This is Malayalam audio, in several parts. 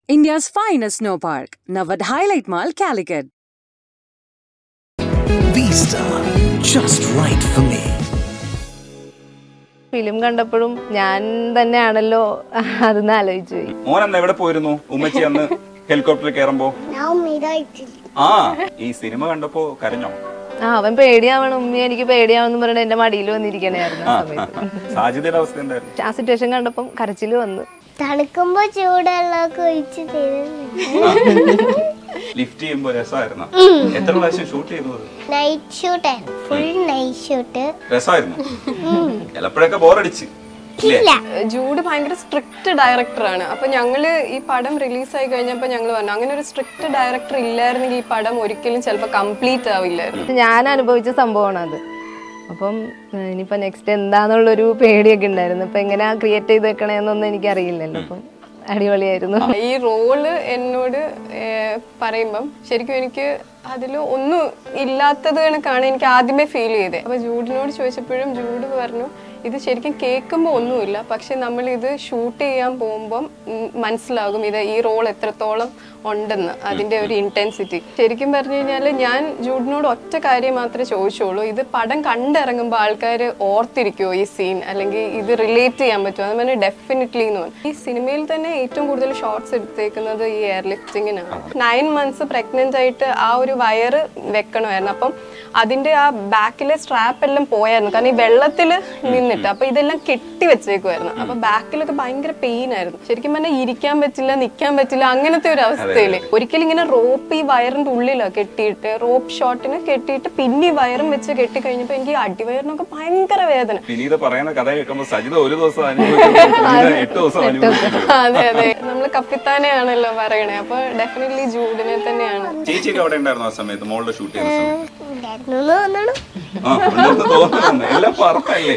India's finest snow park, Navad Highlight Mall, Calicut. Vista, just right for me. Film കണ്ടപ്പോഴും ഞാൻ തന്നെയാണല്ലോ അതെന്ന് ആലോചിച്ചു പോയി മോൻ അന്ന് എവിടെ പോയിരുന്നു ഉമ്മച്ചി അന്ന് ഹെലികോപ്റ്ററിൽ കയറുമ്പോ ഞാൻ ഉമ്മീതായിട്ടില്ല ആ ഈ സിനിമ കണ്ടപ്പോ കരഞ്ഞോ ആ അവൻ പേടിയാവണം ഉമ്മി എനിക്ക് പേടിയാവെന്ന് പറഞ്ഞിട്ട് എന്റെ മടിയിൽ വന്നിരിക്കണായിരുന്നു ആ ആ സമയത്ത് സാജിദയുടെ അവസ്ഥ എന്തായിരുന്നു ആ സിറ്റുവേഷൻ കണ്ടപ്പം കരച്ചില് വന്നു തണുക്കുമ്പോ ചൂടുവെള്ളമൊക്കെ ഒഴിച്ച് തരുന്നു ലിഫ്റ്റ് ചെയ്യുമ്പോ രസമായിരുന്നു എത്ര പ്രാവശ്യം ഷൂട്ട് ചെയ്തു നൈറ്റ് ഷൂട്ട് ആയിരുന്നു ഫുൾ നൈറ്റ് ഷൂട്ട് രസമായിരുന്നു ചിലപ്പോഴൊക്കെ ബോറടിച്ച് ഇല്ലേ ഇല്ല ജൂഡ് ഭയങ്കര സ്ട്രിക്റ്റ് ഡയറക്ടറാണ് അപ്പൊ ഞങ്ങള് ഈ പടം റിലീസായി കഴിഞ്ഞപ്പോൾ ഞങ്ങൾ പറഞ്ഞു അങ്ങനെ ഒരു സ്ട്രിക്റ്റ് ഡയറക്ടർ ഇല്ലായിരുന്നെങ്കിൽ ഈ പടം ഒരിക്കലും ചിലപ്പോൾ കംപ്ലീറ്റ് ആവില്ലായിരുന്നു ഞാൻ അനുഭവിച്ച സംഭവമാണ് അത് അപ്പം ഏഹ്, ഇനിയിപ്പോ നെക്സ്റ്റ് എന്താന്നുള്ളൊരു പേടിയൊക്കെ ഉണ്ടായിരുന്നു ഇപ്പൊ എങ്ങനെയാ ക്രിയേറ്റ് ചെയ്ത് വെക്കണേന്നൊന്നും എനിക്ക് അറിയില്ലല്ലോ അപ്പം അടിപൊളിയായിരുന്നു ഈ റോള് എന്നോട് ഏർ, പറയുമ്പം ശരിക്കും എനിക്ക് അതിൽ ഒന്നും ഇല്ലാത്തത് കണക്കാണ് എനിക്ക് ആദ്യമേ ഫീൽ ചെയ്തത് അപ്പൊ ജൂഡിനോട് ചോദിച്ചപ്പോഴും ജൂഡ് പറഞ്ഞു ഇത് ശരിക്കും കേൾക്കുമ്പോൾ ഒന്നുമില്ല പക്ഷെ നമ്മൾ ഇത് ഷൂട്ട് ചെയ്യാൻ പോകുമ്പം ഉം, മനസ്സിലാകും ഇത് ഈ റോൾ എത്രത്തോളം ഉണ്ടെന്ന് അതിന്റെ ഒരു ഇന്റൻസിറ്റി ശരിക്കും പറഞ്ഞു കഴിഞ്ഞാൽ ഞാൻ ജൂഡിനോട് ഒറ്റ കാര്യം മാത്രമേ ചോദിച്ചോളൂ ഇത് പടം കണ്ടിറങ്ങുമ്പോൾ ആൾക്കാർ ഓർത്തിരിക്കുമോ ഈ സീൻ അല്ലെങ്കിൽ ഇത് റിലേറ്റ് ചെയ്യാൻ പറ്റുമോ അത് പറഞ്ഞു ഡെഫിനറ്റ്ലി എന്ന് പറഞ്ഞു ഈ സിനിമയിൽ തന്നെ ഏറ്റവും കൂടുതൽ ഷോർട്സ് എടുത്തേക്കുന്നത് ഈ എയർ ലിഫ്റ്റിങ്ങിനാണ് നയൻ മന്ത്സ് പ്രഗ്നന്റ് ആയിട്ട് ആ ഒരു വയറ് വെക്കണമായിരുന്നു അപ്പം അതിന്റെ ആ ബാക്കിലെ സ്ട്രാപ്പ് എല്ലാം പോയായിരുന്നു കാരണം ഈ വെള്ളത്തിൽ നിന്നിട്ട് അപ്പൊ ഇതെല്ലാം കെട്ടി വെച്ചേക്കുമായിരുന്നു അപ്പൊ ബാക്കിലൊക്കെ ഭയങ്കര പെയിൻ ആയിരുന്നു ശരിക്കും പറഞ്ഞാൽ ഇരിക്കാൻ പറ്റില്ല നിൽക്കാൻ പറ്റില്ല അങ്ങനത്തെ ഒരു അവസ്ഥയില് ഒരിക്കലും ഇങ്ങനെ റോപ്പ് ഈ വയറിന്റെ ഉള്ളിലാ കെട്ടിയിട്ട് റോപ്പ് ഷോട്ടിന് കെട്ടിയിട്ട് പിന്നെ ഈ വയറും വെച്ച് കെട്ടി കഴിഞ്ഞപ്പോ എനിക്ക് ഈ അടിവയറിനൊക്കെ ഭയങ്കര വേദന വിനീത പറയുന്ന കഥ കേൾക്കുമ്പോ സജിത ഒരു ദിവസം അനുഭവിക്കുന്നു വിനീത എട്ട് ദിവസം അനുഭവിക്കുന്നു അതെ അതെ നമ്മള് കപ്പിത്താനെയാണല്ലോ പറയണേ അപ്പൊ ഡെഫിനറ്റ്ലി ജൂഡിനെ തന്നെയാണ് ചേച്ചിയൊക്കെ അവിടെ ഉണ്ടായിരുന്നു ആ സമയത്ത് മോളുടെ ഷൂട്ട് ചെയ്യുന്ന സമയത്ത് ഉണ്ടായിരുന്നു എന്ന് തോന്നണു ആ ഉണ്ടെന്ന് തോന്നുന്നു എല്ലാം പറക്കല്ലേ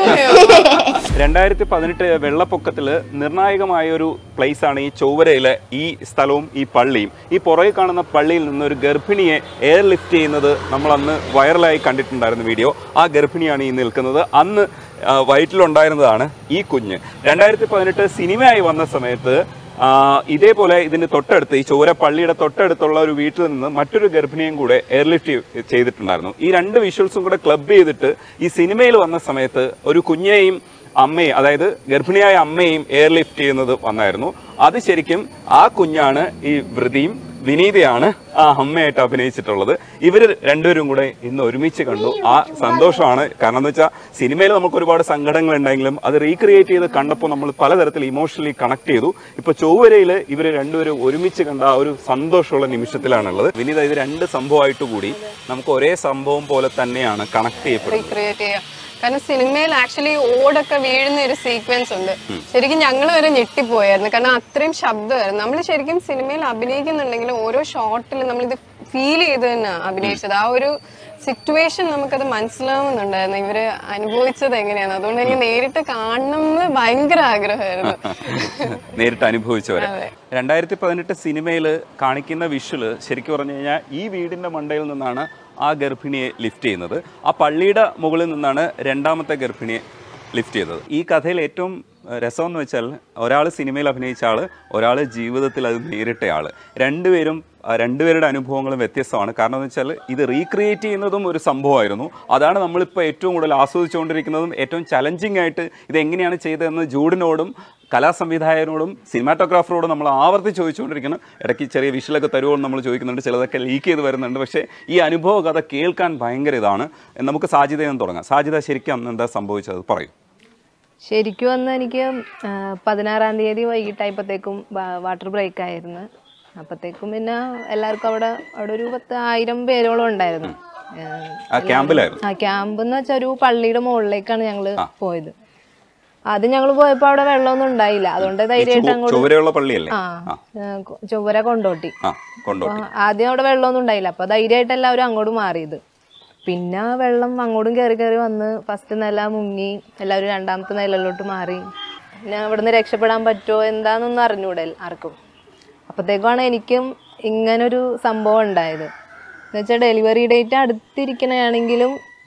രണ്ടായിരത്തി പതിനെട്ട് വെള്ളപ്പൊക്കത്തില് നിർണായകമായ ഒരു പ്ലേസ് ആണ് ഈ ചൊവ്വരയിലെ ഈ സ്ഥലവും ഈ പള്ളിയും ഈ പുറകെ കാണുന്ന പള്ളിയിൽ നിന്ന് ഒരു ഗർഭിണിയെ എയർ ലിഫ്റ്റ് ചെയ്യുന്നത് നമ്മൾ അന്ന് വൈറലായി കണ്ടിട്ടുണ്ടായിരുന്ന വീഡിയോ ആ ഗർഭിണിയാണ് ഈ നിൽക്കുന്നത് അന്ന് ആ, വയറ്റിലുണ്ടായിരുന്നതാണ് ഈ കുഞ്ഞ് രണ്ടായിരത്തി പതിനെട്ട് സിനിമയായി വന്ന സമയത്ത് ആ, ഇതേപോലെ ഇതിന് തൊട്ടടുത്ത് ഈ ചോര പള്ളിയുടെ തൊട്ടടുത്തുള്ള ഒരു വീട്ടിൽ നിന്ന് മറ്റൊരു ഗർഭിണിയും കൂടെ എയർലിഫ്റ്റ് ചെയ്തിട്ടുണ്ടായിരുന്നു ഈ രണ്ട് വിഷ്വൽസും കൂടെ ക്ലബ് ചെയ്തിട്ട് ഈ സിനിമയിൽ വന്ന സമയത്ത് ഒരു കുഞ്ഞെയും അമ്മയും അതായത് ഗർഭിണിയായ അമ്മയും എയർലിഫ്റ്റ് ചെയ്യുന്നത് വന്നായിരുന്നു അത് ശരിക്കും ആ കുഞ്ഞാണ് ഈ വൃതിയും വിനീതയാണ് ആ അമ്മയായിട്ട് അഭിനയിച്ചിട്ടുള്ളത് ഇവർ രണ്ടുപേരും കൂടെ ഇന്ന് ഒരുമിച്ച് കണ്ടു ആ സന്തോഷമാണ് കാരണം എന്ന് വെച്ചാൽ സിനിമയിൽ നമുക്ക് ഒരുപാട് സങ്കടങ്ങൾ ഉണ്ടെങ്കിലും അത് റീക്രിയേറ്റ് ചെയ്ത് കണ്ടപ്പോൾ നമ്മൾ പലതരത്തിൽ ഇമോഷണലി കണക്ട് ചെയ്തു ഇപ്പൊ ചൊവ്വരയിൽ ഇവർ രണ്ടുപേരും ഒരുമിച്ച് കണ്ട ആ ഒരു സന്തോഷമുള്ള നിമിഷത്തിലാണുള്ളത് വിനീത ഇത് രണ്ട് സംഭവമായിട്ട് കൂടി നമുക്ക് ഒരേ സംഭവം പോലെ തന്നെയാണ് കണക്ട് ചെയ്യപ്പെടുന്നത് റീക്രിയേറ്റ് ചെയ്യാം കാരണം സിനിമയിൽ ആക്ച്വലി ഓടൊക്കെ വീഴുന്ന ഒരു സീക്വൻസ് ഉണ്ട് ശരിക്കും ഞങ്ങൾ വരെ ഞെട്ടിപ്പോയായിരുന്നു കാരണം അത്രയും ശബ്ദമായിരുന്നു നമ്മൾ ശരിക്കും സിനിമയിൽ അഭിനയിക്കുന്നുണ്ടെങ്കിലും ഓരോ ഷോട്ടിൽ നമ്മളിത് ഫീൽ ചെയ്ത് തന്നെ അഭിനയിച്ചത് ആ ഒരു സിറ്റുവേഷൻ നമുക്കത് മനസ്സിലാവുന്നുണ്ടായിരുന്നു ഇവര് അനുഭവിച്ചത് എങ്ങനെയാണ് അതുകൊണ്ട് എനിക്ക് നേരിട്ട് കാണണം എന്ന് ഭയങ്കര ആഗ്രഹമായിരുന്നു നേരിട്ട് അനുഭവിച്ചവരെ രണ്ടായിരത്തി പതിനെട്ട് സിനിമയിൽ കാണിക്കുന്ന വിഷ്വല് ശരിക്കും പറഞ്ഞു കഴിഞ്ഞാൽ ഈ വീടിന്റെ മണ്ടയിൽ നിന്നാണ് ആ ഗർഭിണിയെ ലിഫ്റ്റ് ചെയ്യുന്നത് ആ പള്ളിയുടെ മുകളിൽ നിന്നാണ് രണ്ടാമത്തെ ഗർഭിണിയെ ലിഫ്റ്റ് ചെയ്തത് ഈ കഥയിൽ ഏറ്റവും ഏഹ്, രസമെന്ന് വെച്ചാൽ ഒരാൾ സിനിമയിൽ അഭിനയിച്ച ആള് ഒരാൾ ജീവിതത്തിൽ അത് നേരിട്ട ആള് രണ്ടുപേരും ആ, രണ്ടുപേരുടെ അനുഭവങ്ങളും വ്യത്യസ്തമാണ് കാരണം എന്ന് വെച്ചാൽ ഇത് റീക്രിയേറ്റ് ചെയ്യുന്നതും ഒരു സംഭവമായിരുന്നു അതാണ് നമ്മളിപ്പോൾ ഏറ്റവും കൂടുതൽ ആസ്വദിച്ചുകൊണ്ടിരിക്കുന്നതും ഏറ്റവും ചലഞ്ചിങ് ആയിട്ട് ഇത് എങ്ങനെയാണ് ചെയ്തതെന്ന് ജൂഡിനോടും കലാസംവിധായകനോടും സിനിമാറ്റോഗ്രാഫറോടും നമ്മൾ ആവർത്തി ചോദിച്ചുകൊണ്ടിരിക്കണം ഇടയ്ക്ക് ചെറിയ വിഷലൊക്കെ തരുമോ എന്ന് നമ്മൾ ചോദിക്കുന്നുണ്ട് ചിലതൊക്കെ ലീക്ക് ചെയ്ത് വരുന്നുണ്ട് പക്ഷേ ഈ അനുഭവ കഥ കേൾക്കാൻ ഭയങ്കര ഇതാണ് നമുക്ക് സാധ്യതയിൽ നിന്ന് തുടങ്ങാം സാധ്യത ശരിക്കും അന്ന് എന്താ സംഭവിച്ചത് പറയൂ ശരിക്കും അന്ന് എനിക്ക് ആ, പതിനാറാം തീയതി വൈകിട്ടായപ്പോഴത്തേക്കും വാട്ടർ ബ്രേക്ക് ആയിരുന്നു അപ്പോഴത്തേക്കും പിന്നെ എല്ലാവർക്കും അവിടെ അവിടെ ഒരു പത്ത് ആയിരം പേരോളം ഉണ്ടായിരുന്നു ആ, ആ ക്യാമ്പിലായിരുന്നു ആ ക്യാമ്പ് എന്ന് വെച്ചാൽ ഒരു പള്ളിയുടെ മുകളിലേക്കാണ് ഞങ്ങള് പോയത് ആദ്യം ഞങ്ങൾ പോയപ്പോ അവിടെ വെള്ളമൊന്നും ഉണ്ടായില്ല അതുകൊണ്ട് ധൈര്യമായിട്ട് അങ്ങോട്ട് ചുവരെയുള്ള പള്ളിയല്ലേ ആ ആ, കൊ- ചൊവ്വര കൊണ്ടോട്ടി ആ കൊണ്ടോട്ടി അപ്പൊ ആദ്യം അവിടെ വെള്ളമൊന്നും ഉണ്ടായില്ല അപ്പൊ ധൈര്യമായിട്ട് എല്ലാവരും അങ്ങോട്ട് മാറിയത് പിന്നെ വെള്ളം അങ്ങോട്ടും കയറി കയറി വന്ന് ഫസ്റ്റ് നില മുങ്ങി എല്ലാവരും രണ്ടാമത്തെ നിലയിലോട്ട് മാറി പിന്നെ അവിടുന്ന് രക്ഷപ്പെടാൻ പറ്റുമോ എന്താന്നൊന്നും അറിഞ്ഞൂടെ ആർക്കും അപ്പത്തേക്കാണ് എനിക്കും ഇങ്ങനൊരു സംഭവം ഉണ്ടായത് എന്നുവെച്ചാൽ ഡെലിവറി ഡേറ്റ് അടുത്തിരിക്കണയാണെങ്കിലും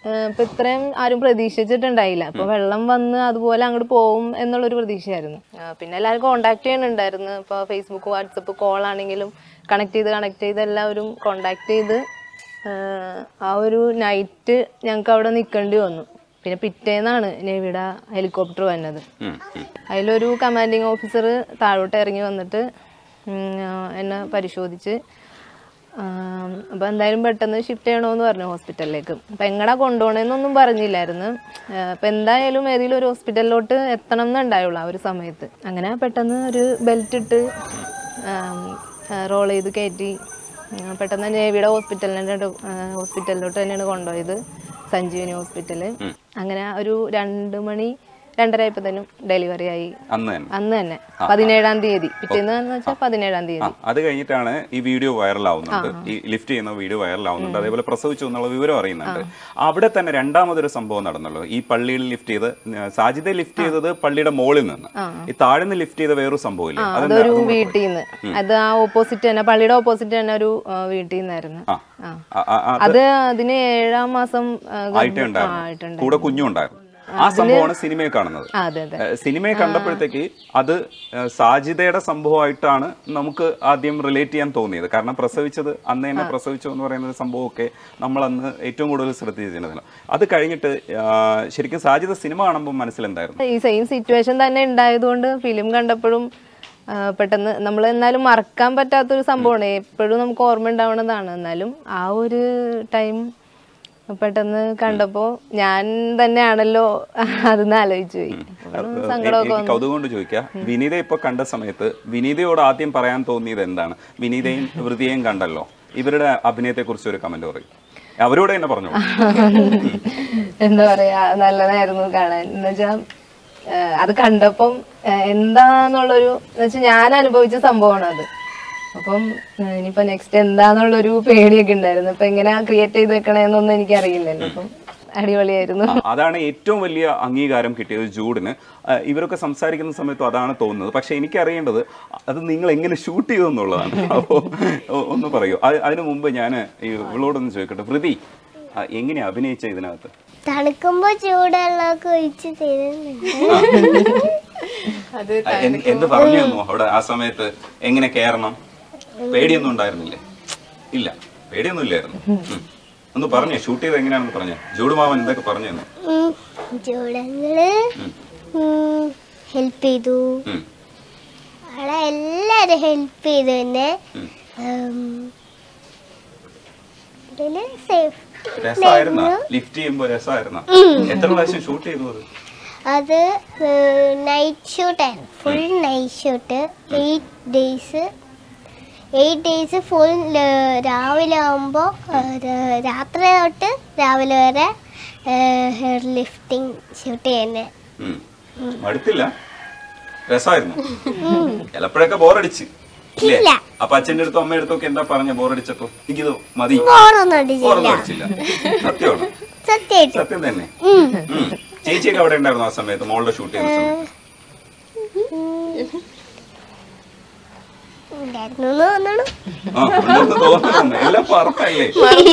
ഏഹ് ഇപ്പൊ ഇത്രയും ആരും പ്രതീക്ഷിച്ചിട്ടുണ്ടായില്ല അപ്പൊ വെള്ളം വന്ന് അതുപോലെ അങ്ങോട്ട് പോകും എന്നുള്ളൊരു പ്രതീക്ഷയായിരുന്നു ആ, പിന്നെ എല്ലാവരും കോണ്ടാക്ട് ചെയ്യുന്നുണ്ടായിരുന്നു ഇപ്പൊ ഫേസ്ബുക്ക് വാട്സപ്പ് കോൾ ആണെങ്കിലും കണക്ട് ചെയ്ത് കണക്ട് ചെയ്ത് എല്ലാവരും കോണ്ടാക്ട് ചെയ്ത് ഏഹ് ആ ഒരു നൈറ്റ് ഞങ്ങൾക്ക് അവിടെ നിൽക്കേണ്ടി വന്നു പിന്നെ പിറ്റേന്നാണ് നേവിയുടെ ഹെലികോപ്റ്റർ വന്നത് ഉം, ഉം. അതിലൊരു കമാൻഡിങ് ഓഫീസർ താഴോട്ട് ഇറങ്ങി വന്നിട്ട് ഉം, ആ, എന്നെ പരിശോധിച്ച് അപ്പോൾ എന്തായാലും പെട്ടെന്ന് ഷിഫ്റ്റ് ചെയ്യണമെന്ന് പറഞ്ഞു ഹോസ്പിറ്റലിലേക്ക് അപ്പം എങ്ങടാ കൊണ്ടുപോകണമെന്നൊന്നും പറഞ്ഞില്ലായിരുന്നു അപ്പം എന്തായാലും ഏതെങ്കിലും ഒരു ഹോസ്പിറ്റലിലോട്ട് എത്തണം എന്നുണ്ടായുള്ളൂ ആ ഒരു സമയത്ത് അങ്ങനെ പെട്ടെന്ന് ഒരു ബെൽറ്റ് ഇട്ട് റോൾ ചെയ്ത് കയറ്റി ആ, പെട്ടെന്ന് നേവിയുടെ ഹോസ്പിറ്റലിൻ്റെ ഹോസ്പിറ്റലിലോട്ട് തന്നെയാണ് കൊണ്ടുപോയത് സഞ്ജീവനി ഹോസ്പിറ്റല് അങ്ങനെ ഒരു രണ്ട് മണി രണ്ടര ആയപ്പോഴത്തേനും ഡെലിവറി ആയി അന്ന് തന്നെ അന്ന് തന്നെ പതിനേഴാം തീയതി പിറ്റേന്ന് എന്ന് വെച്ചാൽ പതിനേഴാം ആ, തീയതി അത് കഴിഞ്ഞിട്ടാണ് ഈ വീഡിയോ വൈറലാവുന്നുണ്ട് ഈ ലിഫ്റ്റ് ചെയ്യുന്ന വീഡിയോ വൈറലാവുന്നുണ്ട് അതേപോലെ പ്രസവിച്ചു എന്നുള്ള വിവരം അറിയുന്നുണ്ട് അവിടെ തന്നെ രണ്ടാമതൊരു സംഭവം നടന്നല്ലോ ഈ പള്ളിയിൽ ലിഫ്റ്റ് ചെയ്ത് ആ, സാജിദെ ലിഫ്റ്റ് ചെയ്തത് പള്ളിയുടെ മുകളിൽ നിന്ന് ഈ താഴ്ന്ന് ലിഫ്റ്റ് ചെയ്ത വേറൊരു സംഭവമില്ലേ അതെന്താ അതൊരു അതൊന്ന് വീട്ടിൽ നിന്ന് അത് ആ ഓപ്പോസിറ്റ് തന്നെ പള്ളിയുടെ ഓപ്പോസിറ്റ് തന്നെ ഒരു ആ, വീട്ടിൽ നിന്നായിരുന്നു ആ. ആ. ആ, ആ, ആ, അത് അതിന് ഏഴാം മാസം ആ, ഗർഭ- ആയിട്ടേ ആ, ഉണ്ടായിരുന്നു ആയിട്ടുണ്ടായിരുന്നു. കൂടെ കുഞ്ഞും ഉണ്ടായിരുന്നു ആ സംഭവമാണ് സിനിമയിൽ കാണുന്നത് ആ, അതെ അതെ ഏഹ് സിനിമയെ കണ്ടപ്പോഴത്തേക്ക് അത് ഏഹ് സാജിദയുടെ സംഭവമായിട്ടാണ് നമുക്ക് ആദ്യം റിലേറ്റ് ചെയ്യാൻ തോന്നിയത് കാരണം പ്രസവിച്ചത് അന്ന് തന്നെ പ്രസവിച്ചു എന്ന് പറയുന്ന ഒരു സംഭവമൊക്കെ നമ്മൾ അന്ന് ഏറ്റവും കൂടുതൽ ശ്രദ്ധിച്ചിരുന്നതാണ് അത് കഴിഞ്ഞിട്ട് ആഹ് ശരിക്കും സാജിദ സിനിമ കാണുമ്പോൾ മനസ്സിലെന്തായിരുന്നു ഈ സെയിം സിറ്റുവേഷൻ തന്നെ ഉണ്ടായതുകൊണ്ട് ഫിലിം കണ്ടപ്പോഴും ആ, പെട്ടെന്ന് നമ്മൾ എന്നാലും മറക്കാൻ പറ്റാത്തൊരു സംഭവമാണ് എപ്പോഴും നമുക്ക് ഓർമ്മ ഉണ്ടാവുന്നതാണ് എന്നാലും ആ ഒരു ടൈം പെട്ടെന്ന് കണ്ടപ്പോ ഞാൻ തന്നെയാണല്ലോ അതെന്ന് ആലോചിച്ചു പോയി അപ്പോഴും സങ്കടമൊക്കെ എനിക്ക് കൗതുകം കൊണ്ട് ചോദിക്കാം വിനീത ഇപ്പൊ കണ്ട സമയത്ത് വിനീതയോട് ആദ്യം പറയാൻ തോന്നിയത് എന്താണ് വിനീതയും വൃതിയെയും കണ്ടല്ലോ ഇവരുടെ അഭിനയത്തെ കുറിച്ച് ഒരു കമന്റ് പറയും അവരോട് തന്നെ പറഞ്ഞു എന്താ പറയാ നല്ലതായിരുന്നു കാണാൻ എന്നുവെച്ചാ ഏഹ് അത് കണ്ടപ്പം ഏഹ് എന്താന്നുള്ളൊരു എന്നുവെച്ചാൽ ഞാൻ അനുഭവിച്ച സംഭവമാണ് അത് അപ്പം ഏഹ് ഇനിയിപ്പോ നെക്സ്റ്റ് എന്താന്നുള്ളൊരു പേടിയൊക്കെ ഉണ്ടായിരുന്നു ഇപ്പൊ എങ്ങനെ ക്രിയേറ്റ് ചെയ്ത് വെക്കണേന്നൊന്നും എനിക്ക് അറിയില്ലല്ലോ അപ്പം അടിപൊളിയായിരുന്നു ആ, അതാണ് ഏറ്റവും വലിയ അംഗീകാരം കിട്ടിയത് ജൂഡിന് ആ, ഇവരൊക്കെ സംസാരിക്കുന്ന സമയത്തും അതാണ് തോന്നുന്നത് പക്ഷെ എനിക്ക് അറിയേണ്ടത് അത് നിങ്ങൾ എങ്ങനെ ഷൂട്ട് ചെയ്തു എന്നുള്ളതാണ് അപ്പോൾ ഒന്ന് പറയൂ അത് അതിനു മുമ്പ് ഞാൻ ഇവളോടൊന്ന് ചോദിക്കട്ടെ വൃതി ആ, എങ്ങനെയാ അഭിനയിച്ച ഇതിനകത്ത് തണുക്കുമ്പോ ചൂടുവെള്ളമൊക്കെ ഒഴിച്ച് തരുന്നുണ്ട് അത് ആ, എന്ത് എന്ത് പറഞ്ഞു തന്നു അവിടെ ആ സമയത്ത് എങ്ങനെ കയറണം പേടിയൊന്നും ഉണ്ടായിരുന്നില്ലേ ഇല്ല പേടിയൊന്നും ഇല്ലായിരുന്നു ഉം. ഒന്ന് പറഞ്ഞേ ഷൂട്ട് ചെയ്ത് എങ്ങനെയാണെന്ന് പറഞ്ഞേ ജൂഡ് മാമൻ എന്തൊക്കെ പറഞ്ഞു തന്നു ഉം. ചൂടങ്ങള് ഹെൽപ്പ് ചെയ്തു ഉം. അവിടെ എല്ലാരും ഹെൽപ്പ് ചെയ്തു പിന്നെ സേഫ് രസമായിരുന്ന ലിഫ്റ്റ് ചെയ്യുമ്പോ രസമായിരുന്ന എത്ര പ്രാവശ്യം ഷൂട്ട് ചെയ്തു അത് അത് നൈറ്റ് ഷൂട്ടായിരുന്നു full night shoot eight days eight days full രാവിലെ ആകുമ്പോൾ രാത്രി തൊട്ട് രാവിലെ വരെ ഹെയർ ലിഫ്റ്റിംഗ് ഷൂട്ട് ചെയ്യുന്നത് ഉം. മടുത്തില്ല രസമായിരുന്നു ചിലപ്പോഴൊക്കെ ബോറടിച്ച് ഇല്ലേ ഇല്ല. അപ്പൊ അച്ഛന്റെ അടുത്തും അമ്മയുടെ അടുത്തും ഒക്കെ എന്താ പറഞ്ഞ ബോറടിച്ചപ്പോ എനിക്കിത് മതി ഓറൊന്നും അടിച്ചില്ല ബോറൊന്നും അടിച്ചില്ല സത്യമാണ് സത്യമായിട്ട് സത്യം തന്നെ ഉം. ചേച്ചിയൊക്കെ അവിടെ ഉണ്ടായിരുന്നു ആ സമയത്ത് മോളുടെ ഷൂട്ട് ചെയ്യുന്ന സമയത്ത് ഉണ്ടായിരുന്നു എന്ന് തോന്നണു ആ ഉണ്ടെന്ന് തോന്നുന്നു എല്ലാം പറപ്പല്ലേ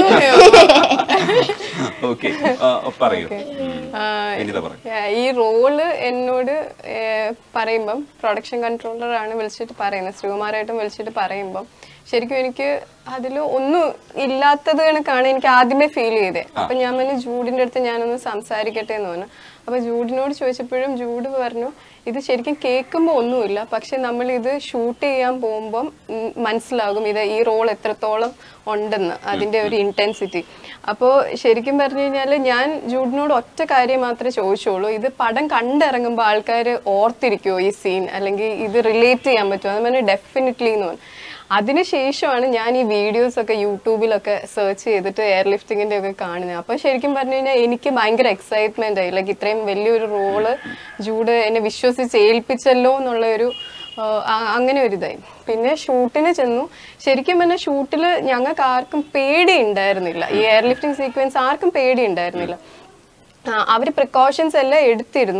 ഓക്കെ പറയൂ എനിത പറയൂ Yeah, ഈ റോള് എന്നോട് ഏഹ്, പറയുമ്പം പ്രൊഡക്ഷൻ കൺട്രോളർ ആണ് വിളിച്ചിട്ട് പറയുന്നത് ശ്രീകുമാരായിട്ടും വിളിച്ചിട്ട് പറയുമ്പം ശരിക്കും എനിക്ക് അതിൽ ഒന്നും ഇല്ലാത്തത് കണക്കാണ് എനിക്ക് ആദ്യമേ ഫീൽ ചെയ്തത് അപ്പൊ ഞാൻ പറഞ്ഞു ജൂഡിന്റെ അടുത്ത് ഞാനൊന്ന് സംസാരിക്കട്ടെ എന്ന് പറഞ്ഞു അപ്പൊ ജൂഡിനോട് ചോദിച്ചപ്പോഴും ജൂഡ് പറഞ്ഞു ഇത് ശരിക്കും കേൾക്കുമ്പോൾ ഒന്നുമില്ല പക്ഷെ നമ്മൾ ഇത് ഷൂട്ട് ചെയ്യാൻ പോകുമ്പം ഉം, മനസ്സിലാകും ഇത് ഈ റോൾ എത്രത്തോളം ഉണ്ടെന്ന് അതിന്റെ ഒരു ഇന്റൻസിറ്റി അപ്പോൾ ശരിക്കും പറഞ്ഞു കഴിഞ്ഞാൽ ഞാൻ ജൂഡിനോട് ഒറ്റ കാര്യം മാത്രമേ ചോദിച്ചോളൂ ഇത് പടം കണ്ടിറങ്ങുമ്പോൾ ആൾക്കാർ ഓർത്തിരിക്കുമോ ഈ സീൻ അല്ലെങ്കിൽ ഇത് റിലേറ്റ് ചെയ്യാൻ പറ്റുമോ അത് പറഞ്ഞു ഡെഫിനറ്റ്ലി എന്ന് പറഞ്ഞു അതിനുശേഷമാണ് ഞാൻ ഈ വീഡിയോസ് ഒക്കെ യൂട്യൂബിലൊക്കെ സെർച്ച് ചെയ്തിട്ട് എയർ ലിഫ്റ്റിങ്ങിന്റെ ഒക്കെ കാണുന്നത് അപ്പൊ ശരിക്കും പറഞ്ഞു കഴിഞ്ഞാൽ എനിക്ക് ഭയങ്കര എക്സൈറ്റ്മെന്റ് ആയി ലൈക്ക് ഇത്രയും വലിയൊരു റോള് ജൂഡ് എന്നെ വിശ്വസിച്ച് ഏൽപ്പിച്ചല്ലോ എന്നുള്ള ഒരു ആഹ് ആ- അങ്ങനെ ഒരു ഇതായി പിന്നെ ഷൂട്ടിന് ചെന്നു ശരിക്കും പറഞ്ഞാൽ ഷൂട്ടിൽ ഞങ്ങൾക്ക് ആർക്കും പേടി ഉണ്ടായിരുന്നില്ല ഈ എയർ ലിഫ്റ്റിംഗ് സീക്വൻസ് ആർക്കും പേടി ഉണ്ടായിരുന്നില്ല അവർ പ്രിക്കോഷൻസ് എല്ലാം എടുത്തിരുന്നു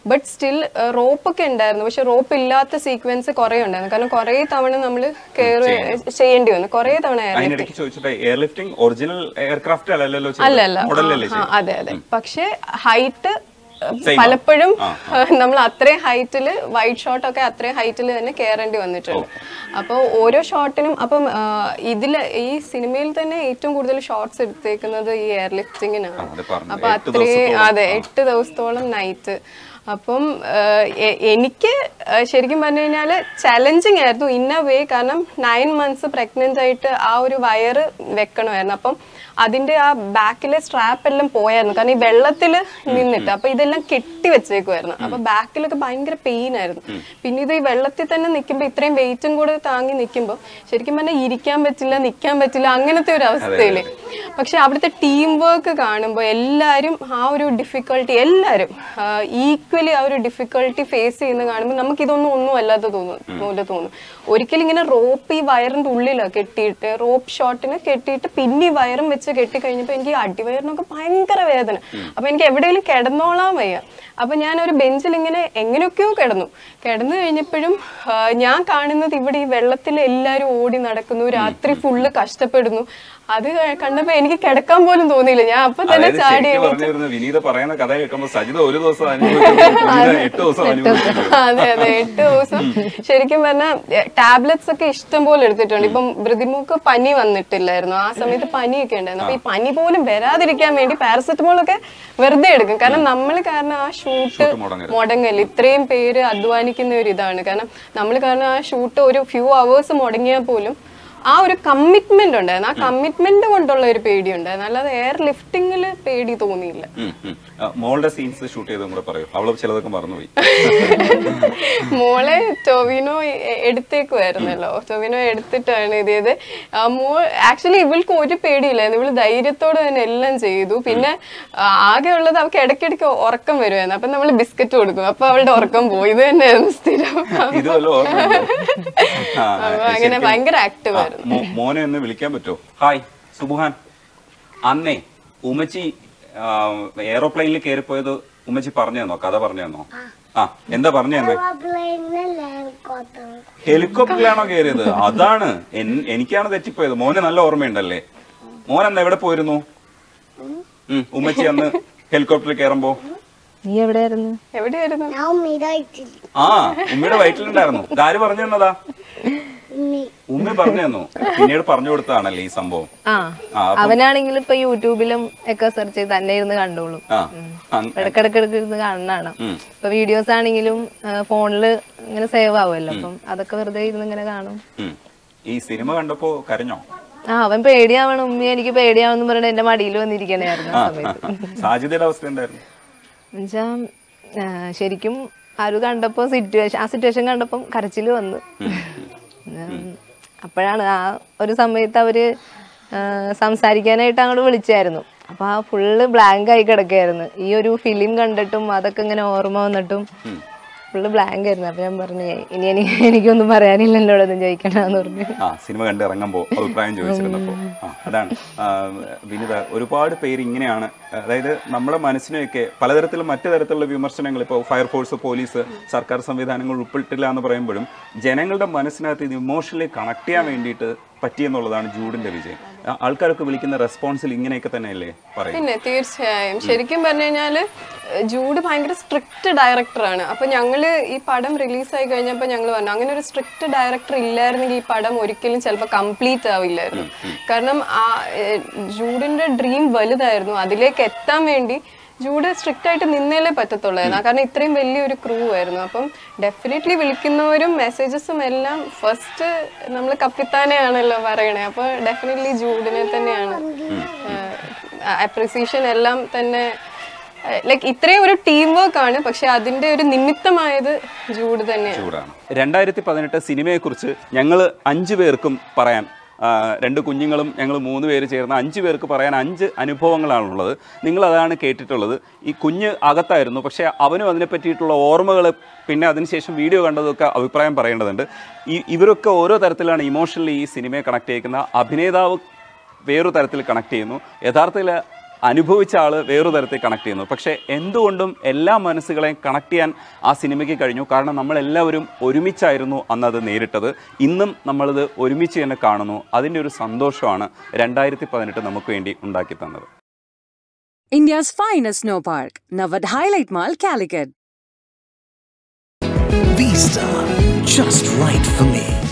ബട്ട് സ്റ്റിൽ റോപ്പ് ഒക്കെ ഉണ്ടായിരുന്നു പക്ഷെ റോപ്പ് ഇല്ലാത്ത സീക്വൻസ് കുറേ ഉണ്ടായിരുന്നു കാരണം കുറേ തവണ നമ്മൾ കയറി ചെയ്യേണ്ടി വന്നു കുറേ തവണ airlift അതിനിടയ്ക്ക് ചോദിച്ചിട്ട് എയർ ലിഫ്റ്റിംഗ് ഒറിജിനൽ എയർക്രാഫ്റ്റ് അല്ലല്ലോ അല്ല അല്ല മോഡലല്ലേ ആ, അതെ അതെ പക്ഷെ ഹൈറ്റ് Same ആ. പലപ്പോഴും ആ, നമ്മൾ അത്രയും ഹൈറ്റിൽ വൈറ്റ് ഷോട്ട് ഒക്കെ അത്രയും ഹൈറ്റിൽ തന്നെ കയറേണ്ടി വന്നിട്ടുണ്ട് അപ്പോൾ ഓരോ ഷോട്ടിനും അപ്പം ആ, ഇതില് ഈ സിനിമയിൽ തന്നെ ഏറ്റവും കൂടുതൽ ഷോട്ട്സ് എടുത്തേക്കുന്നത് ഈ എയർ ലിഫ്റ്റിങ്ങിനാണ് ആ, അത് പറഞ്ഞു. അപ്പൊ എട്ട് അത്രയും ദിവസത്തോളം. അതെ എട്ട് ദിവസത്തോളം നൈറ്റ് അപ്പം ആ, എ- എനിക്ക് ആ, ശരിക്കും പറഞ്ഞു കഴിഞ്ഞാൽ ചലഞ്ചിങ് ആയിരുന്നു ഇൻ എ വേ കാരണം നയൻ മന്ത്സ് പ്രഗ്നന്റ് ആയിട്ട് ആ ഒരു വയറ് വെക്കണമായിരുന്നു അപ്പം അതിന്റെ ആ ബാക്കിലെ സ്ട്രാപ്പ് എല്ലാം പോയായിരുന്നു കാരണം ഈ വെള്ളത്തിൽ നിന്നിട്ട് അപ്പൊ ഇതെല്ലാം കെട്ടി വെച്ചേക്കുമായിരുന്നു അപ്പൊ ബാക്കിലൊക്കെ ഭയങ്കര പെയിൻ ആയിരുന്നു പിന്നെ ഇത് ഈ വെള്ളത്തിൽ തന്നെ നിൽക്കുമ്പോൾ ഇത്രയും വെയിറ്റും കൂടെ താങ്ങി നിൽക്കുമ്പോൾ ശരിക്കും പറഞ്ഞാൽ ഇരിക്കാൻ പറ്റില്ല നിൽക്കാൻ പറ്റില്ല അങ്ങനത്തെ ഒരു അവസ്ഥയില് പക്ഷെ അവിടുത്തെ ടീം വർക്ക് കാണുമ്പോൾ എല്ലാവരും ആ ഒരു ഡിഫിക്കൽട്ടി എല്ലാവരും ഈക്വലി ആ ഒരു ഡിഫിക്കൽട്ടി ഫേസ് ചെയ്യുന്ന കാണുമ്പോൾ നമുക്ക് ഇതൊന്നും ഒന്നും അല്ലാതെ തോന്നും പോലെ തോന്നും ഒരിക്കലും ഇങ്ങനെ റോപ്പ് ഈ വയറിന്റെ ഉള്ളിലാണ് കെട്ടിയിട്ട് റോപ്പ് ഷോട്ടിന് കെട്ടിയിട്ട് പിന്നെ ഈ വയറും വെച്ച് കെട്ടി കഴിഞ്ഞപ്പോൾ എനിക്ക് ഈ അടിവയറിനൊക്കെ ഭയങ്കര വേദന അപ്പൊ എനിക്ക് എവിടെയെങ്കിലും കിടന്നോളാൻ വയ്യ അപ്പൊ ഞാൻ ഒരു ബെഞ്ചിൽ ഇങ്ങനെ എങ്ങനെയൊക്കെയോ കിടന്നു കിടന്നു കഴിഞ്ഞപ്പോഴും ആ, ഞാൻ കാണുന്നത് ഇവിടെ ഈ വെള്ളത്തിൽ എല്ലാവരും ഓടി നടക്കുന്നു രാത്രി ഫുള്ള് കഷ്ടപ്പെടുന്നു അത് കണ്ടപ്പോ എനിക്ക് കിടക്കാൻ പോലും തോന്നിയില്ല ഞാൻ അപ്പൊ തന്നെ അതായത് ചാടി ശരിക്കും പറഞ്ഞു വരുന്നത് വിനീത പറയുന്ന കഥ കേൾക്കുമ്പോൾ സജിത ഒരു ദിവസം അനുഭവിക്കുന്നു വിനീത എട്ട് ദിവസം അനുഭവിക്കുന്നു അതെ അതെ എട്ട് ദിവസം ശരിക്കും പറഞ്ഞാൽ ടാബ്ലറ്റ്സ് ഒക്കെ ഇഷ്ടം പോലെ എടുത്തിട്ടുണ്ട് ഇപ്പം ബ്രതിമുക്ക് പനി വന്നിട്ടില്ലായിരുന്നു ആ സമയത്ത് പനിയൊക്കെ ഉണ്ടായിരുന്നു അപ്പൊ ഈ പനി പോലും വരാതിരിക്കാൻ വേണ്ടി പാരസെറ്റമോൾ ഒക്കെ വെറുതെ എടുക്കും കാരണം നമ്മൾ കാരണം ആ ഷൂട്ട് ഷൂട്ട് മുടങ്ങരുത്. മുടങ്ങല് ഇത്രയും പേര് അധ്വാനിക്കുന്ന ഒരു ഇതാണ് കാരണം നമ്മൾ കാരണം ആ ഷൂട്ട് ഒരു ഫ്യൂ അവേഴ്സ് മുടങ്ങിയാൽ പോലും ആ ഒരു കമ്മിറ്റ്മെന്റ് ഉണ്ടായിരുന്നു ആ കമ്മിറ്റ്മെന്റ് കൊണ്ടുള്ള ഒരു പേടി ഉണ്ടായിരുന്നു അല്ലാതെ എയർ ലിഫ്റ്റിംഗിൽ പേടി തോന്നിയില്ല ഉം, ഉം. ആ, മോളുടെ സീൻസ് ഷൂട്ട് ചെയ്തതും കൂടെ പറയൂ അവള് ചിലതൊക്കെ മറന്നുപോയി മോളെ ടൊവിനോ എ- എടുത്തേക്കുമായിരുന്നല്ലോ ടൊവിനോ എടുത്തിട്ടാണ് ഇത് ചെയ്ത് ആ മോൾ ആക്ച്വലി ഇവൾക്ക് ഒരു പേടിയില്ലായിരുന്നു ഇവള് ധൈര്യത്തോടെ തന്നെ എല്ലാം ചെയ്തു പിന്നെ ആ, ആകെ ഉള്ളത് അവൾക്ക് ഇടയ്ക്കിടയ്ക്ക് ഉറക്കം വരുമായിരുന്നു അപ്പൊ നമ്മൾ ബിസ്ക്കറ്റ് കൊടുക്കും അപ്പൊ അവളുടെ ഉറക്കം പോയി ഇത് തന്നെയായിരുന്നു സ്ഥിരം ഇത് വല്ല ഓർമ്മയുണ്ടോ? ആ, അപ്പൊ അങ്ങനെ ശരിക്കും- ഭയങ്കര ആക്റ്റീവ് ആ, ആയിരുന്നു മോ- മോനെ ഒന്ന് വിളിക്കാൻ പറ്റുമോ ഹായ് സുബുഹാൻ അന്നേ ഉമ്മച്ചി എയറോപ്ലെയിനിൽ കയറിപ്പോയത് ഉമ്മച്ചി പറഞ്ഞു തന്നോ കഥ പറഞ്ഞു തന്നോ ആ എന്താ പറഞ്ഞു തന്നെ ഹെലികോപ്റ്ററിലാണോ കയറിയത് അതാണ് എൻ- എനിക്കാണ് തെറ്റിപ്പോയത് മോന് നല്ല ഓർമ്മയുണ്ടല്ലേ മോൻ അന്ന് എവിടെ പോയിരുന്നു ഉം, ഉമ്മച്ചി അന്ന് ഹെലികോപ്റ്ററിൽ കയറുമ്പോ നീ എവിടെയായിരുന്നു എവിടെയായിരുന്നു ഞാൻ ഉമ്മീതായിട്ടില്ല ആ ഉമ്മയുടെ വയറ്റിലുണ്ടായിരുന്നു ഇതാര് പറഞ്ഞു തന്നതാ ഉമ്മി ഉമ്മ പറഞ്ഞു തന്നു പിന്നീട് പറഞ്ഞു കൊടുത്തതാണല്ലേ ഈ സംഭവം ആ ആ അപ്പം- അവനാണെങ്കിൽ ഇപ്പൊ യൂട്യൂബിലും ഒക്കെ സെർച്ച് ചെയ്ത് തന്നെ ഇരുന്ന് കണ്ടോളും ആ അങ്- ഇടക്കിടക്കിടക്ക് ഇരുന്ന് കാണണം ഉം. ഇപ്പൊ വീഡിയോസ് ആണെങ്കിലും ഫോണില് ഇങ്ങനെ സേവ് ആവുമല്ലോ അപ്പം അതൊക്കെ വെറുതെ ഇരുന്ന് ഇങ്ങനെ കാണും ഉം. ഈ സിനിമ കണ്ടപ്പോ കരഞ്ഞോ ആ അവൻ പേടിയാവണം ഉമ്മി എനിക്ക് പേടിയാവെന്ന് പറഞ്ഞിട്ട് എന്റെ മടിയിൽ വന്നിരിക്കണായിരുന്നു ആ ആ, ആ, സമയത്ത് ആ. സാജിദയുടെ അവസ്ഥ എന്തായിരുന്നു എന്നുവെച്ചാ ആ, ശരിക്കും ആര് കണ്ടപ്പോ സിറ്റുവേഷൻ ആ സിറ്റുവേഷൻ കണ്ടപ്പം കരച്ചിൽ വന്നു ഉം. അപ്പോഴാണ് ആ ഒരു സമയത്ത് അവര് ആ, സംസാരിക്കാനായിട്ട് അങ്ങോട്ട് വിളിച്ചായിരുന്നു അപ്പൊ ആ ഫുള്ള് ബ്ലാങ്ക് ആയി കിടക്കായിരുന്നു ഈ ഒരു ഫിലിം കണ്ടിട്ടും അതൊക്കെ ഇങ്ങനെ ഓർമ്മ വന്നിട്ടും ഫുള്ള് ബ്ലാങ്ക് ആയിരുന്നു അപ്പൊ ഞാൻ പറഞ്ഞു ഇനി എനിക്ക് എനിക്കൊന്നും പറയാനില്ല എന്നോടൊന്നും ചോദിക്കണമെന്ന് പറഞ്ഞു ആ സിനിമ കണ്ട് ഇറങ്ങുമ്പോൾ അഭിപ്രായം ചോദിച്ചിരുന്നപ്പോ ആ അതാണ് ആ, വിനിത ഒരുപാട് പേര് ഇങ്ങനെയാണ് അതായത് നമ്മുടെ മനസ്സിനെയൊക്കെ പലതരത്തിലും മറ്റു തരത്തിലുള്ള വിമർശനങ്ങൾ ഇപ്പോൾ ഫയർഫോഴ്സ് പോലീസ് സർക്കാർ സംവിധാനങ്ങൾ ഉൾപ്പെട്ടില്ല എന്ന് പറയുമ്പോഴും ജനങ്ങളുടെ മനസ്സിനകത്ത് ഇത് ഇമോഷണലി കണക്ട് ചെയ്യാൻ വേണ്ടിയിട്ട് പറ്റിയെന്നുള്ളതാണ് ജൂഡിന്റെ വിജയം ആ, ആൾക്കാരൊക്കെ വിളിക്കുന്ന റെസ്പോൺസിൽ ഇങ്ങനെയൊക്കെ തന്നെയല്ലേ പറയും പിന്നെ തീർച്ചയായും ശരിക്കും പറഞ്ഞു കഴിഞ്ഞാല് ജൂഡ് ഭയങ്കര സ്ട്രിക്റ്റ് ഡയറക്ടറാണ് അപ്പൊ ഞങ്ങള് ഈ പടം റിലീസായി കഴിഞ്ഞപ്പോൾ ഞങ്ങൾ പറഞ്ഞു അങ്ങനെ ഒരു സ്ട്രിക്റ്റ് ഡയറക്ടർ ഇല്ലായിരുന്നെങ്കിൽ ഈ പടം ഒരിക്കലും ചിലപ്പോൾ കംപ്ലീറ്റ് ആവില്ലായിരുന്നു കാരണം ആ ഏഹ്, ജൂഡിന്റെ ഡ്രീം വലുതായിരുന്നു അതിലേക്ക് എത്താൻ വേണ്ടി ജൂഡ് സ്ട്രിക്റ്റ് ആയിട്ട് നിന്നേലേ പറ്റത്തുള്ളായിരുന്നു കാരണം ഇത്രയും വലിയൊരു ക്രൂ ആയിരുന്നു അപ്പം ഡെഫിനറ്റ്ലി വിളിക്കുന്നവരും മെസ്സേജസും എല്ലാം ഫസ്റ്റ് നമ്മൾ കപ്പിത്താനെയാണല്ലോ പറയണേ അപ്പോൾ ഡെഫിനറ്റ്ലി ജൂഡിനെ തന്നെയാണ് അപ്രിസിയേഷൻ എല്ലാം തന്നെ ലൈക്ക് ഇത്രയും ഒരു ടീം വർക്ക് ആണ് പക്ഷെ അതിന്റെ ഒരു നിമിത്തമായത് ജൂഡ് തന്നെയാണ് ചൂടാണ് രണ്ടായിരത്തി പതിനെട്ട് സിനിമയെക്കുറിച്ച് ഞങ്ങൾ അഞ്ചു പേർക്കും പറയാൻ ആ, രണ്ട് കുഞ്ഞുങ്ങളും ഞങ്ങൾ മൂന്ന് പേര് ചേർന്ന് അഞ്ച് പേർക്ക് പറയാൻ അഞ്ച് അനുഭവങ്ങളാണുള്ളത് നിങ്ങൾ അതാണ് കേട്ടിട്ടുള്ളത് ഈ കുഞ്ഞ് അകത്തായിരുന്നു പക്ഷേ അവനും അതിനെ പറ്റിയിട്ടുള്ള ഓർമ്മകൾ പിന്നെ അതിനുശേഷം വീഡിയോ കണ്ടതൊക്കെ അഭിപ്രായം പറയേണ്ടതുണ്ട് ഈ ഇവരൊക്കെ ഓരോ തരത്തിലാണ് ഇമോഷണലി ഈ സിനിമയെ കണക്ട് ചെയ്യിക്കുന്ന അഭിനേതാവ് വേറൊരു തരത്തിൽ കണക്ട് ചെയ്യുന്നു യഥാർത്ഥത്തിൽ അനുഭവിച്ച ആൾ വേറൊരു തരത്തിൽ കണക്ട് ചെയ്യുന്നു പക്ഷേ എന്തുകൊണ്ടും എല്ലാ മനസ്സുകളെയും കണക്ട് ചെയ്യാൻ ആ സിനിമയ്ക്ക് കഴിഞ്ഞു കാരണം നമ്മളെല്ലാവരും ഒരുമിച്ചായിരുന്നു അന്ന് അത് നേരിട്ടത് ഇന്നും നമ്മളിത് ഒരുമിച്ച് തന്നെ കാണുന്നു അതിൻ്റെ ഒരു സന്തോഷമാണ് രണ്ടായിരത്തി പതിനെട്ട് നമുക്ക് വേണ്ടി ഉണ്ടാക്കി തന്നത് India's finest snow park, Navad Highlight Mall, Calicut. Vista, just right for me.